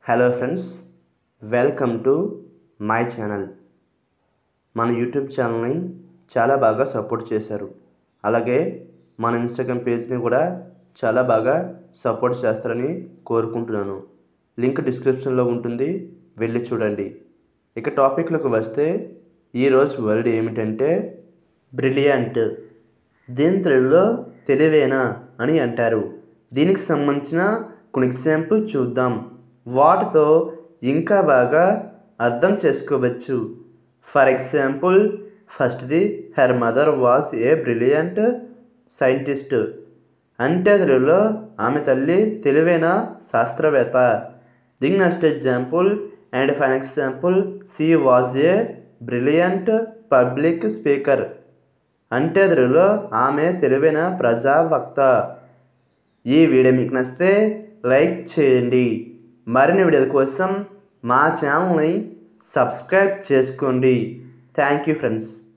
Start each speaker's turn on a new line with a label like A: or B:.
A: hello friends welcome to my channel మన YouTube ఛానల్ని చాలా బాగా సపోర్ట్ చేశారు అలాగే మన ఇన్స్టాగ్రామ్ పేజ్ని కూడా చాలా బాగా సపోర్ట్ చేస్తారని కోరుకుంటున్నాను లింక్ డిస్క్రిప్షన్లో ఉంటుంది వెళ్ళి చూడండి ఇక టాపిక్లోకి వస్తే ఈరోజు వర్డ్ ఏమిటంటే బ్రిలియంట్ దీని తెలుగులో తెలివైన అని అంటారు దీనికి సంబంధించిన కొన్ని ఎగ్జాంపుల్ చూద్దాం వాటితో ఇంకా బాగా అర్థం చేసుకోవచ్చు ఫర్ ఎగ్జాంపుల్ ఫస్ట్ది her mother was a brilliant scientist అంటే తెలుగులో ఆమె తల్లి తెలివైన శాస్త్రవేత్త the next example and for example she was a brilliant public speaker అంటే తెలుగులో ఆమె తెలివైన ప్రజావక్త ఈ వీడియో మీకు నచ్చితే లైక్ చేయండి మరిన్ని వీడియోల కోసం మా ఛానల్ని సబ్స్క్రైబ్ చేసుకోండి థ్యాంక్ యూ ఫ్రెండ్స్